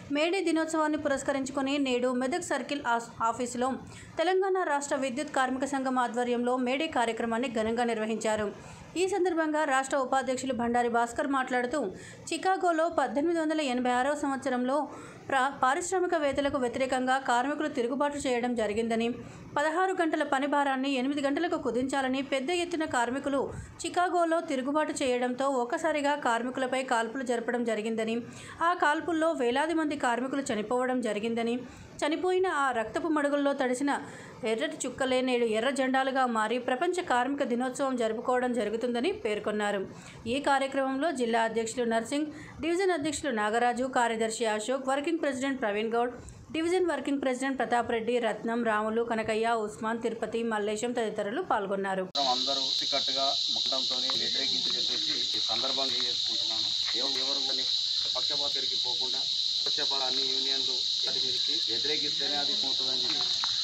May Day దినోత్సవాన్ని పురస్కరించుకొని నేడు మెదక్ సర్కిల్ ఆస్- ఆఫీసులో తెలంగాణ రాష్ట్ర విద్యుత్ కార్మిక సంఘం ఆధ్వర్యంలో మేడే కార్యక్రమాన్ని ఘనంగా నిర్వహించారు ఈ సందర్భంగా రాష్ట్ర ఉపాధ్యక్షులు భండారి భాస్కర్ మాట్లాడుతూ చికాగోలో పద్దెనిమిది వందల ఎనభై ఆరవ సంవత్సరంలో ప్రా పారిశ్రామికవేత్తలకు వ్యతిరేకంగా కార్మికులు తిరుగుబాటు చేయడం జరిగిందని పదహారు గంటల పని భారాన్ని ఎనిమిది గంటలకు కుదించాలని పెద్ద ఎత్తున కార్మికులు చికాగోలో తిరుగుబాటు చేయడంతో ఒక్కసారిగా కార్మికులపై కాల్పులు జరపడం జరిగిందని ఆ కాల్పుల్లో వేలాది మంది కార్మికులు చనిపోవడం జరిగిందని చనిపోయిన ఆ రక్తపు మడుగుల్లో తడిసిన ఎర్రటి చుక్కలే నేడు ఎర్ర జెండాలుగా మారి ప్రపంచ కార్మిక దినోత్సవం జరుపుకోవడం జరుగుతుందని పేర్కొన్నారు ఈ కార్యక్రమంలో జిల్లా అధ్యక్షులు నర్సింగ్ డివిజన్ అధ్యక్షులు నాగరాజు కార్యదర్శి Ashok working president Praveen Goud division working president Pratap Reddy Ratnam Ramulu Kanakaiah Usman Tirupati Mallesham తదితరులు పాల్గొన్నారు అందరం అందరూ కట్టుగా ముఖంతో వ్యతిరేకించి చెప్పేసి ఈ సందర్భంగా చేసుకుంటున్నాను ఎవరు ఎవరు కానీ పక్షపాతరికి పోకుండా పక్షపాత అన్ని యూనియన్లు వాటి మీదకి వ్యతిరేకిస్తేనే అది పోతుందని చెప్పి